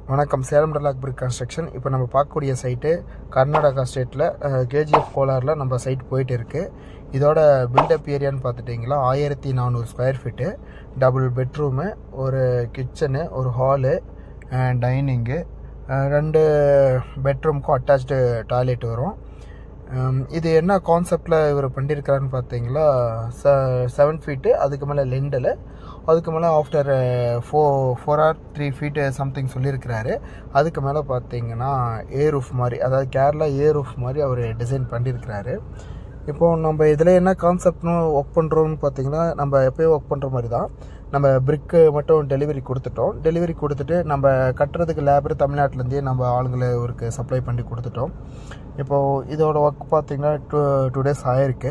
வணக்கம் சேலம் டெலாக் பிரிக் கன்ஸ்ட்ரக்ஷன் இப்போ நம்ம பார்க்கக்கூடிய சைட்டு கர்நாடகா ஸ்டேட்டில் கேஜிஎஃப் கோலாரில் நம்ம சைட் போயிட்டு இருக்கு இதோட பில்டப் ஏரியான்னு பார்த்துட்டிங்களா ஆயிரத்தி நானூறு ஸ்கொயர் ஃபீட்டு டபுள் பெட்ரூமு ஒரு கிச்சனு ஒரு ஹாலு டைனிங்கு ரெண்டு பெட்ரூம்க்கும் அட்டாச்சு டாய்லெட் வரும் ஹம், இது என்ன கான்செப்டில் இவர் பண்ணியிருக்கிறாருன்னு பார்த்தீங்களா ச செவன் ஃபீட்டு அதுக்கு மேலே லெண்டலு அதுக்கு மேலே after four four or three feet something சொல்லியிருக்கிறாரு அதுக்கு மேலே பார்த்தீங்கன்னா ஏ ரூஃப் மாதிரி அதாவது கேரளா ஏ ரூஃப் மாதிரி அவர் டிசைன் பண்ணியிருக்கிறாரு இப்போ நம்ம இதில் என்ன கான்செப்ட்னு ஒர்க் பண்ணுறோம்னு பார்த்தீங்கன்னா நம்ம எப்போயும் ஒர்க் பண்ணுற மாதிரி தான் நம்ம பிரிக்கு மட்டும் டெலிவரி கொடுத்துட்டோம் டெலிவரி கொடுத்துட்டு நம்ம கட்டுறதுக்கு லேபர் தமிழ்நாட்டிலேருந்தே நம்ம ஆளுங்களை ஒரு சப்ளை பண்ணி கொடுத்துட்டோம் இப்போது இதோட ஒர்க் பார்த்தீங்கன்னா டூ டூ டேஸ் ஆயிருக்கு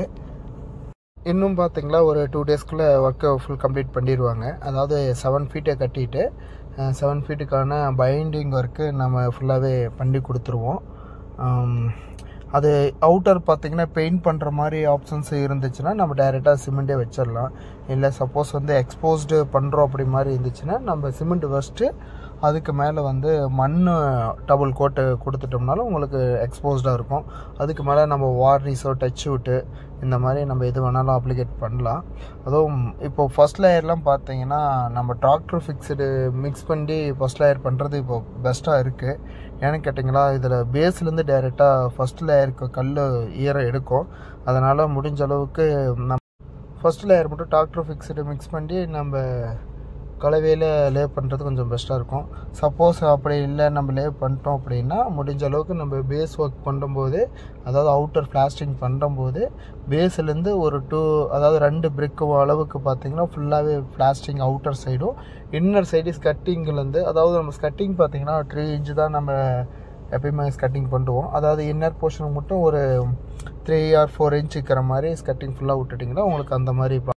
இன்னும் பார்த்தீங்களா ஒரு டூ டேஸ்க்குள்ளே ஒர்க்கை ஃபுல் கம்ப்ளீட் பண்ணிடுவாங்க அதாவது செவன் ஃபீட்டை கட்டிட்டு செவன் ஃபீட்டுக்கான பைண்டிங் ஒர்க்கு நம்ம ஃபுல்லாகவே பண்ணி கொடுத்துருவோம் ஆம், அது அவுட்டர் பார்த்தீங்கன்னா பெயிண்ட் பண்ணுற மாதிரி ஆப்ஷன்ஸ் இருந்துச்சுன்னா நம்ம டைரெக்டாக சிமெண்ட்டே வச்சிடலாம் இல்லை சப்போஸ் வந்து எக்ஸ்போஸ்டு பண்ணுறோம் அப்படி மாதிரி இருந்துச்சுன்னா நம்ம சிமெண்ட் வச்சுட்டு அதுக்கு மேலே வந்து மண் டபுள் கோட்டு கொடுத்துட்டோம்னாலும் உங்களுக்கு எக்ஸ்போஸ்டாக இருக்கும் அதுக்கு மேலே நம்ம வார்னிஸோ டச் விட்டு இந்த மாதிரி நம்ம எது வேணாலும் அப்ளிகேட் பண்ணலாம் அதுவும் இப்போ ஃபர்ஸ்ட் லேயர்லாம் பார்த்தீங்கன்னா நம்ம ட்ராக்டர் ஃபிக்ஸ்டு மிக்ஸ் பண்ணி ஃபர்ஸ்ட் லேயர் பண்ணுறது இப்போ பெஸ்ட்டாக இருக்குது ஏன்னு கேட்டிங்களா இதில் பேஸ்லேருந்து டைரெக்டாக ஃபர்ஸ்ட் லேயருக்கு கல் ஈரம் எடுக்கும் அதனால் முடிஞ்ச அளவுக்கு நம்ம ஃபர்ஸ்ட் லேயர் மட்டும் டாக்டர் ஃபிக்ஸ்டு மிக்ஸ் பண்ணி நம்ம கலவையில் லே பண்ணுறது கொஞ்சம் பெஸ்ட்டாக இருக்கும் சப்போஸ் அப்படி இல்லை நம்ம லே பண்ணிட்டோம் அப்படின்னா முடிஞ்ச அளவுக்கு நம்ம பேஸ் ஒர்க் பண்ணும்போது அதாவது அவுட்டர் பிளாஸ்டிங் பண்ணும்போது பேஸ்லேருந்து ஒரு டூ அதாவது ரெண்டு பிரிக்கு அளவுக்கு பார்த்தீங்கன்னா ஃபுல்லாகவே பிளாஸ்டிங் அவுட்டர் சைடும் இன்னர் சைடு ஸ்கட்டிங்லேருந்து அதாவது நம்ம ஸ்கட்டிங் பார்த்தீங்கன்னா த்ரீ இன்ச்சு தான் நம்ம எப்பயுமே ஸ்கட்டிங் பண்ணுவோம் அதாவது இன்னர் போர்ஷனுக்கு மட்டும் ஒரு த்ரீ ஆர் ஃபோர் இன்ச் இருக்கிற மாதிரி ஸ்கட்டிங் ஃபுல்லாக விட்டுட்டிங்கன்னா உங்களுக்கு அந்த மாதிரி